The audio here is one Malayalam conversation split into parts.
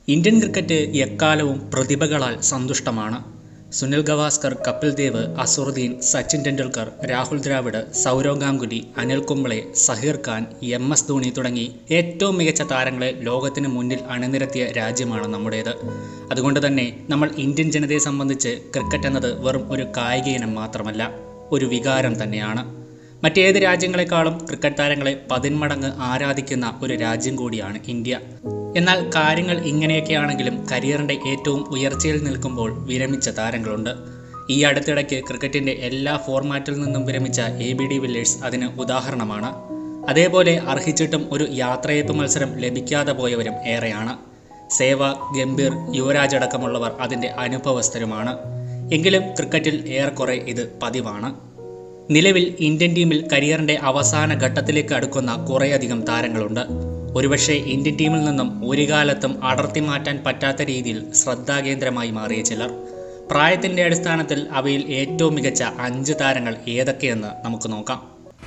ഇന്ത്യൻ ക്രിക്കറ്റ് എക്കാലവും പ്രതിഭകളാൽ സന്തുഷ്ടമാണ് സുനിൽ ഗവാസ്കർ കപിൽ ദേവ് അസുറുദ്ദീൻ സച്ചിൻ ടെണ്ടുൽക്കർ രാഹുൽ ദ്രാവിഡ് സൗരവ് ഗാംഗുലി അനിൽ കുംബ്ലെ സഹീർ ഖാൻ എം എസ് ധോണി തുടങ്ങി ഏറ്റവും മികച്ച താരങ്ങളെ ലോകത്തിന് മുന്നിൽ അണിനിരത്തിയ രാജ്യമാണ് നമ്മുടേത് അതുകൊണ്ട് തന്നെ നമ്മൾ ഇന്ത്യൻ ജനതയെ സംബന്ധിച്ച് ക്രിക്കറ്റ് എന്നത് വെറും ഒരു കായിക ഇനം മാത്രമല്ല ഒരു വികാരം തന്നെയാണ് മറ്റേത് രാജ്യങ്ങളെക്കാളും ക്രിക്കറ്റ് താരങ്ങളെ പതിന്മടങ്ങ് ആരാധിക്കുന്ന ഒരു രാജ്യം കൂടിയാണ് ഇന്ത്യ എന്നാൽ കാര്യങ്ങൾ ഇങ്ങനെയൊക്കെയാണെങ്കിലും കരിയറിൻ്റെ ഏറ്റവും ഉയർച്ചയിൽ നിൽക്കുമ്പോൾ വിരമിച്ച താരങ്ങളുണ്ട് ഈ അടുത്തിടയ്ക്ക് ക്രിക്കറ്റിൻ്റെ എല്ലാ ഫോർമാറ്റിൽ നിന്നും വിരമിച്ച എ ബി ഡി വില്ലേഴ്സ് അതിന് ഉദാഹരണമാണ് അതേപോലെ അർഹിച്ചിട്ടും ഒരു യാത്രയപ്പ് മത്സരം ലഭിക്കാതെ പോയവരും ഏറെയാണ് സേവാഗ് ഗംഭീർ യുവരാജ് അടക്കമുള്ളവർ അതിൻ്റെ അനുഭവസ്ഥരുമാണ് എങ്കിലും ക്രിക്കറ്റിൽ ഏറെക്കുറെ ഇത് പതിവാണ് നിലവിൽ ഇന്ത്യൻ ടീമിൽ കരിയറിന്റെ അവസാന ഘട്ടത്തിലേക്ക് അടുക്കുന്ന കുറേയധികം താരങ്ങളുണ്ട് ഒരുപക്ഷെ ഇന്ത്യൻ ടീമിൽ നിന്നും ഒരു കാലത്തും അടർത്തി മാറ്റാൻ പറ്റാത്ത രീതിയിൽ ശ്രദ്ധാകേന്ദ്രമായി മാറിയ ചിലർ പ്രായത്തിന്റെ അടിസ്ഥാനത്തിൽ അവയിൽ ഏറ്റവും മികച്ച അഞ്ച് താരങ്ങൾ ഏതൊക്കെയെന്ന് നമുക്ക് നോക്കാം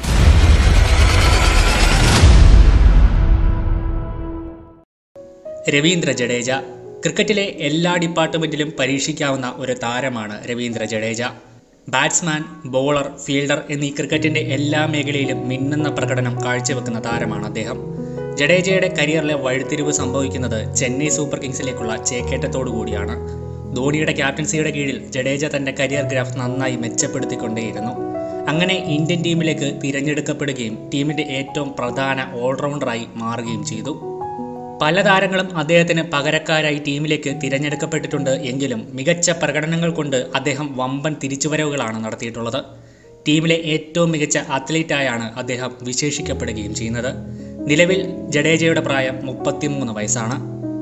രവീന്ദ്ര ജഡേജ ക്രിക്കറ്റിലെ എല്ലാ ഡിപ്പാർട്ട്മെന്റിലും പരീക്ഷിക്കാവുന്ന ഒരു താരമാണ് Ravindra Jadeja batsman bowler fielder എന്നീ ക്രിക്കറ്റിന്റെ എല്ലാ മേഖലയിലും മിന്നുന്ന പ്രകടനം കാഴ്ചവെക്കുന്ന താരമാണ് അദ്ദേഹം ജഡേജയുടെ കരിയറിലെ വഴിത്തിരിവ് സംഭവിക്കുന്നത് ചെന്നൈ സൂപ്പർ കിങ്സിലേക്കുള്ള ചേക്കേറ്റത്തോടു കൂടിയാണ് ധോണിയുടെ ക്യാപ്റ്റൻസിയുടെ കീഴിൽ ജഡേജ തന്റെ കരിയർ ഗ്രാഫ് നന്നായി മെച്ചപ്പെടുത്തിക്കൊണ്ടേയിരുന്നു അങ്ങനെ ഇന്ത്യൻ ടീമിലേക്ക് തിരഞ്ഞെടുക്കപ്പെടുകയും ടീമിന്റെ ഏറ്റവും പ്രധാന ഓൾറൗണ്ടറായി മാറുകയും ചെയ്തു പല താരങ്ങളും അദ്ദേഹത്തിന് പകരക്കാരായി ടീമിലേക്ക് തിരഞ്ഞെടുക്കപ്പെട്ടിട്ടുണ്ട് എങ്കിലും മികച്ച പ്രകടനങ്ങൾ കൊണ്ട് അദ്ദേഹം വമ്പൻ തിരിച്ചുവരവുകളാണ് നടത്തിയിട്ടുള്ളത് ടീമിലെ ഏറ്റവും മികച്ച അത്ലീറ്റായാണ് അദ്ദേഹം വിശേഷിക്കപ്പെടുകയും ചെയ്യുന്നത് നിലവിൽ ജഡേജയുടെ പ്രായം മുപ്പത്തിമൂന്ന് വയസ്സാണ്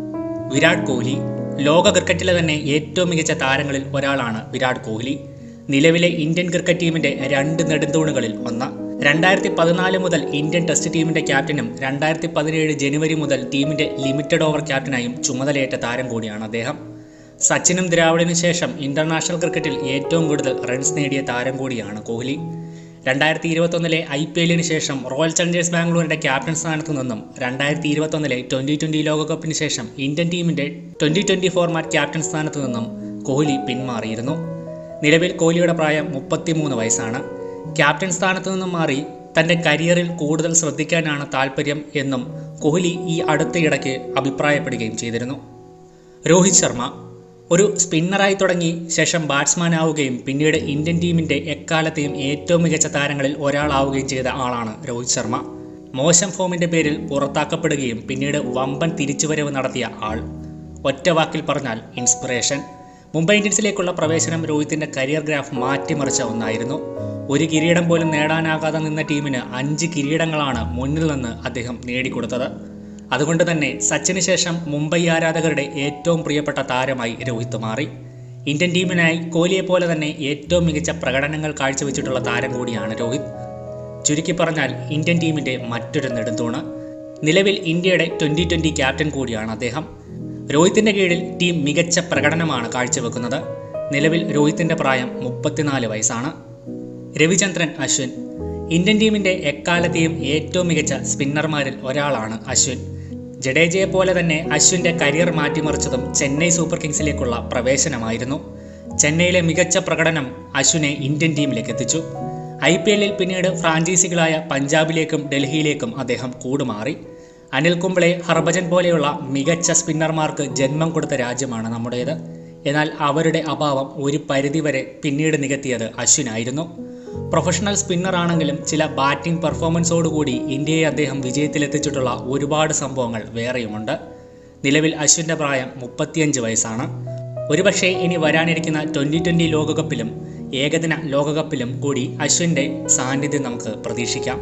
വിരാട് കോഹ്ലി ലോക ക്രിക്കറ്റിലെ തന്നെ ഏറ്റവും മികച്ച താരങ്ങളിൽ ഒരാളാണ് വിരാട് കോഹ്ലി നിലവിലെ ഇന്ത്യൻ ക്രിക്കറ്റ് ടീമിന്റെ രണ്ട് നെടുന്തൂണുകളിൽ ഒന്ന് രണ്ടായിരത്തി പതിനാല് മുതൽ ഇന്ത്യൻ ടെസ്റ്റ് ടീമിന്റെ ക്യാപ്റ്റനും രണ്ടായിരത്തി പതിനേഴ് ജനുവരി മുതൽ ടീമിന്റെ ലിമിറ്റഡ് ഓവർ ക്യാപ്റ്റനായും ചുമതലയേറ്റ താരം കൂടിയാണ് അദ്ദേഹം സച്ചിനും ദ്രാവിഡിനു ശേഷം ഇന്റർനാഷണൽ ക്രിക്കറ്റിൽ ഏറ്റവും കൂടുതൽ റൺസ് നേടിയ താരം കൂടിയാണ് കോഹ്ലി രണ്ടായിരത്തി ഇരുപത്തൊന്നിലെ ഐ പി എല്ലിന് ശേഷം റോയൽ ചലഞ്ചേഴ്സ് ബാംഗ്ലൂരിന്റെ ക്യാപ്റ്റൻ സ്ഥാനത്തു നിന്നും രണ്ടായിരത്തി ഇരുപത്തൊന്നിലെ ട്വന്റി ട്വന്റി ലോകകപ്പിന് ശേഷം ഇന്ത്യൻ ടീമിന്റെ ട്വന്റി ട്വന്റി ഫോർമാറ്റ് ക്യാപ്റ്റൻ സ്ഥാനത്തു നിന്നും കോഹ്ലി പിന്മാറിയിരുന്നു നിലവിൽ കോഹ്ലിയുടെ പ്രായം മുപ്പത്തിമൂന്ന് വയസ്സാണ് ക്യാപ്റ്റൻ സ്ഥാനത്തു നിന്നും മാറി തന്റെ കരിയറിൽ കൂടുതൽ ശ്രദ്ധിക്കാനാണ് താല്പര്യം എന്നും കോഹ്ലി ഈ അടുത്തയിടയ്ക്ക് അഭിപ്രായപ്പെടുകയും ചെയ്തിരുന്നു രോഹിത് ശർമ്മ ഒരു സ്പിന്നറായി തുടങ്ങി ശേഷം ബാറ്റ്സ്മാൻ ആവുകയും പിന്നീട് ഇന്ത്യൻ ടീമിന്റെ എക്കാലത്തെയും ഏറ്റവും മികച്ച താരങ്ങളിൽ ഒരാളാവുകയും ചെയ്ത ആളാണ് രോഹിത് ശർമ്മ മോശം ഫോമിന്റെ പേരിൽ പുറത്താക്കപ്പെടുകയും പിന്നീട് വമ്പൻ തിരിച്ചുവരവ് നടത്തിയ ആൾ ഒറ്റ വാക്കിൽ പറഞ്ഞാൽ ഇൻസ്പിറേഷൻ മുംബൈ ഇന്ത്യൻസിലേക്കുള്ള പ്രവേശനം രോഹിത്തിന്റെ കരിയർ ഗ്രാഫ് മാറ്റിമറിച്ച ഒന്നായിരുന്നു ഒരു കിരീടം പോലും നേടാനാകാതെ നിന്ന ടീമിന് അഞ്ച് കിരീടങ്ങളാണ് മുന്നിൽ നിന്ന് അദ്ദേഹം നേടിക്കൊടുത്തത് അതുകൊണ്ട് തന്നെ സച്ചിന് ശേഷം മുംബൈ ആരാധകരുടെ ഏറ്റവും പ്രിയപ്പെട്ട താരമായി രോഹിത് മാറി ഇന്ത്യൻ ടീമിനായി കോഹ്ലിയെ പോലെ തന്നെ ഏറ്റവും മികച്ച പ്രകടനങ്ങൾ കാഴ്ചവെച്ചിട്ടുള്ള താരം കൂടിയാണ് രോഹിത് ചുരുക്കി പറഞ്ഞാൽ ഇന്ത്യൻ ടീമിന്റെ മറ്റൊരു നെടുന്തൂണ് നിലവിൽ ഇന്ത്യയുടെ ട്വന്റി ട്വന്റി ക്യാപ്റ്റൻ കൂടിയാണ് അദ്ദേഹം രോഹിത്തിന്റെ കീഴിൽ ടീം മികച്ച പ്രകടനമാണ് കാഴ്ചവെക്കുന്നത് നിലവിൽ രോഹിത്തിന്റെ പ്രായം മുപ്പത്തിനാല് വയസ്സാണ് രവിചന്ദ്രൻ അശ്വിൻ ഇന്ത്യൻ ടീമിന്റെ എക്കാലത്തെയും ഏറ്റവും മികച്ച സ്പിന്നർമാരിൽ ഒരാളാണ് അശ്വിൻ ജഡേജയെ പോലെ തന്നെ അശ്വിന്റെ കരിയർ മാറ്റിമറിച്ചതും ചെന്നൈ സൂപ്പർ കിങ്സിലേക്കുള്ള പ്രവേശനമായിരുന്നു ചെന്നൈയിലെ മികച്ച പ്രകടനം അശ്വിനെ ഇന്ത്യൻ ടീമിലേക്ക് എത്തിച്ചു ഐ പി എല്ലിൽ പിന്നീട് ഫ്രാഞ്ചൈസികളായ പഞ്ചാബിലേക്കും ഡൽഹിയിലേക്കും അദ്ദേഹം കൂടുമാറി അനിൽ കുംബ്ലെ ഹർഭജൻ പോലെയുള്ള മികച്ച സ്പിന്നർമാർക്ക് ജന്മം കൊടുത്ത രാജ്യമാണ് നമ്മുടേത് എന്നാൽ അവരുടെ അഭാവം ഒരു പരിധിവരെ പിന്നീട് നികത്തിയത് അശ്വിനായിരുന്നു പ്രൊഫഷണൽ സ്പിന്നർ ആണെങ്കിലും ചില ബാറ്റിംഗ് പെർഫോമൻസോടുകൂടി ഇന്ത്യയെ അദ്ദേഹം വിജയത്തിലെത്തിച്ചിട്ടുള്ള ഒരുപാട് സംഭവങ്ങൾ വേറെയുമുണ്ട് നിലവിൽ അശ്വിൻ്റെ പ്രായം മുപ്പത്തിയഞ്ച് വയസ്സാണ് ഒരുപക്ഷെ ഇനി വരാനിരിക്കുന്ന ട്വൻ്റി ട്വൻ്റി ലോകകപ്പിലും ഏകദിന ലോകകപ്പിലും കൂടി അശ്വിൻ്റെ സാന്നിധ്യം നമുക്ക് പ്രതീക്ഷിക്കാം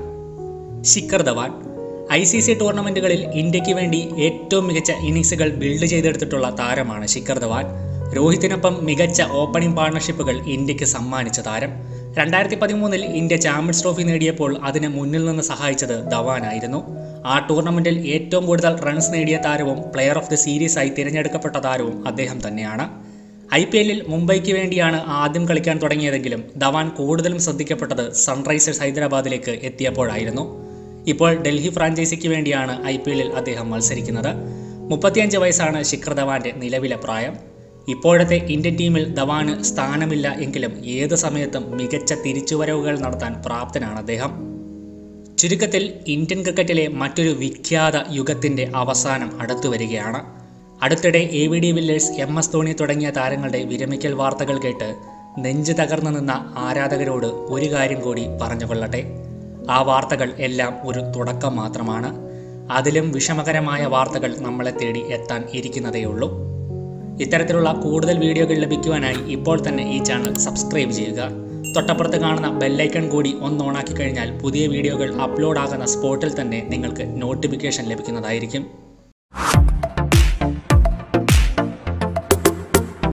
Shikhar Dhawan I C C ടൂർണമെൻറ്റുകളിൽ ഇന്ത്യക്ക് വേണ്ടി ഏറ്റവും മികച്ച ഇന്നിങ്സുകൾ ബിൽഡ് ചെയ്തെടുത്തിട്ടുള്ള താരമാണ് ശിഖർ ധവാൻ രോഹിത്തിനൊപ്പം മികച്ച ഓപ്പണിംഗ് പാർട്ണർഷിപ്പുകൾ ഇന്ത്യക്ക് സമ്മാനിച്ച താരം രണ്ടായിരത്തി പതിമൂന്നിൽ ഇന്ത്യ ചാമ്പ്യൻസ് ട്രോഫി നേടിയപ്പോൾ അതിന് മുന്നിൽ നിന്ന് സഹായിച്ചത് ധവാനായിരുന്നു ആ ടൂർണമെന്റിൽ ഏറ്റവും കൂടുതൽ റൺസ് നേടിയ താരവും പ്ലെയർ ഓഫ് ദി സീരീസ് ആയി തിരഞ്ഞെടുക്കപ്പെട്ട താരവും അദ്ദേഹം തന്നെയാണ് ഐ പി എല്ലിൽ മുംബൈക്ക് വേണ്ടിയാണ് ആദ്യം കളിക്കാൻ തുടങ്ങിയതെങ്കിലും ധവാൻ കൂടുതലും ശ്രദ്ധിക്കപ്പെട്ടത് സൺറൈസേഴ്സ് ഹൈദരാബാദിലേക്ക് എത്തിയപ്പോഴായിരുന്നു ഇപ്പോൾ ഡൽഹി ഫ്രാഞ്ചൈസിക്ക് വേണ്ടിയാണ് ഐ പി എല്ലിൽ അദ്ദേഹം മത്സരിക്കുന്നത് മുപ്പത്തിയഞ്ച് വയസ്സാണ് ശിഖർ ധവാന്റെ നിലവിലെ പ്രായം ഇപ്പോഴത്തെ ഇന്ത്യൻ ടീമിൽ ധവാന് സ്ഥാനമില്ല എങ്കിലും ഏത് സമയത്തും മികച്ച തിരിച്ചുവരവുകൾ നടത്താൻ പ്രാപ്തനാണ് അദ്ദേഹം ചുരുക്കത്തിൽ ഇന്ത്യൻ ക്രിക്കറ്റിലെ മറ്റൊരു വിഖ്യാത യുഗത്തിൻ്റെ അവസാനം അടുത്തു വരികയാണ് അടുത്തിടെ A B de Villiers M S Dhoni തുടങ്ങിയ താരങ്ങളുടെ വിരമിക്കൽ വാർത്തകൾ കേട്ട് നെഞ്ച് തകർന്നു നിന്ന ആരാധകരോട് ഒരു കാര്യം കൂടി പറഞ്ഞുകൊള്ളട്ടെ ആ വാർത്തകൾ എല്ലാം ഒരു തുടക്കം മാത്രമാണ് അതിലും വിഷമകരമായ വാർത്തകൾ നമ്മളെ തേടി എത്താൻ ഇരിക്കുന്നതേയുള്ളൂ ഇത്തരത്തിലുള്ള കൂടുതൽ വീഡിയോകൾ ലഭിക്കുവാനായി ഇപ്പോൾ തന്നെ ഈ ചാനൽ സബ്സ്ക്രൈബ് ചെയ്യുക തൊട്ടപ്പുറത്ത് കാണുന്ന ബെല്ലൈക്കൺ കൂടി ഒന്ന് ഓണാക്കി കഴിഞ്ഞാൽ പുതിയ വീഡിയോകൾ അപ്ലോഡ് ആകുന്ന സ്പോട്ടിൽ തന്നെ നിങ്ങൾക്ക് നോട്ടിഫിക്കേഷൻ ലഭിക്കുന്നതായിരിക്കും